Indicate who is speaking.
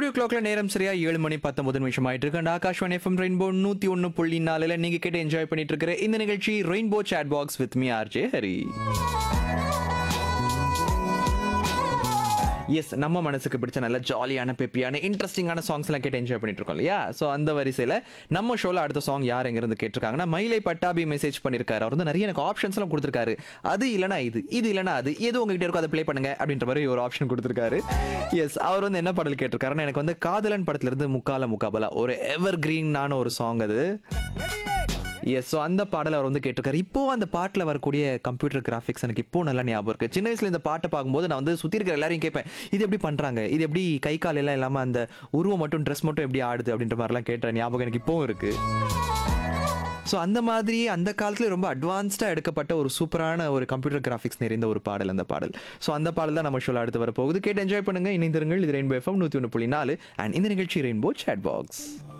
Speaker 1: studio கிளாக்ல நேரம் சரியா ஏழு மணி பத்தொன்பது நிமிஷம் ஆயிட்டு இருக்கு And ஆகாஷ்வாணி எஃப்எம் ரெயின்போ நூத்தி ஒன்னு புள்ளி நாலுல நீங்க கேட்டு என்ஜாய் பண்ணிட்டு இருக்கிற இந்த நிகழ்ச்சி rainbow chat box with me RJ Hari S நம்ம மனசுக்கு பிடிச்ச நல்ல ஜாலியான பெப்பியான இன்ட்ரெஸ்டிங்கான சாங்ஸ் எல்லாம் கேட்டு என்ஜாய் பண்ணிட்டு இருக்கோம் இல்லையா ஸோ அந்த வரிசையில் நம்ம ஷோல அடுத்த சாங் யார் எங்கிருந்து கேட்டிருக்காங்கன்னா மயிலை பட்டாபி மெசேஜ் பண்ணியிருக்காரு அவர் வந்து நிறைய எனக்கு ஆப்ஷன்ஸ் எல்லாம் கொடுத்துருக்காரு அது இல்லைனா இது இது இல்லைனா அது எது உங்ககிட்ட இருக்கோ அதை ப்ளே பண்ணுங்க அப்படின்ற மாதிரி ஒரு ஆப்ஷன் கொடுத்துருக்காரு எஸ் அவர் வந்து என்ன பாடல் கேட்டிருக்காருன்னா எனக்கு வந்து காதலன் படத்துல இருந்து முக்கால முக்காபலா ஒரு எவர் கிரீனான ஒரு சாங் அது எஸ் ஸோ அந்த பாடல் அவர் வந்து கேட்டிருக்காரு இப்போ அந்த பாட்டில் வரக்கூடிய கம்ப்யூட்டர் கிராஃபிக்ஸ் எனக்கு இப்போ நல்லா ஞாபகம் இருக்கு சின்ன வயசுல இந்த பாட்டை பார்க்கும்போது நான் வந்து சுற்றி இருக்கிற எல்லாரையும் கேட்பேன் இது எப்படி பண்றாங்க இது எப்படி கை கால் எல்லாம் இல்லாமல் அந்த உருவம் மட்டும் ட்ரெஸ் மட்டும் எப்படி ஆடுது அப்படின்ற மாதிரிலாம் கேட்ட ஞாபகம் எனக்கு இப்போவும் இருக்கு ஸோ அந்த மாதிரி அந்த காலத்துல ரொம்ப அட்வான்ஸ்டாக எடுக்கப்பட்ட ஒரு சூப்பரான ஒரு கம்ப்யூட்டர் கிராஃபிக்ஸ் நிறைந்த ஒரு பாடல் அந்த பாடல் ஸோ அந்த பாடல் தான் நம்ம ஷோல அடுத்து வர போகுது கேட்டு என்ஜாய் பண்ணுங்க இணைந்திருங்கள் இது ரெயின்போ எஃப்எம் நூற்றி ஒன்று புள்ளி நாலு அண்ட் இந்த நிகழ்ச்சி ரெயின்போ சேட் பாக்ஸ்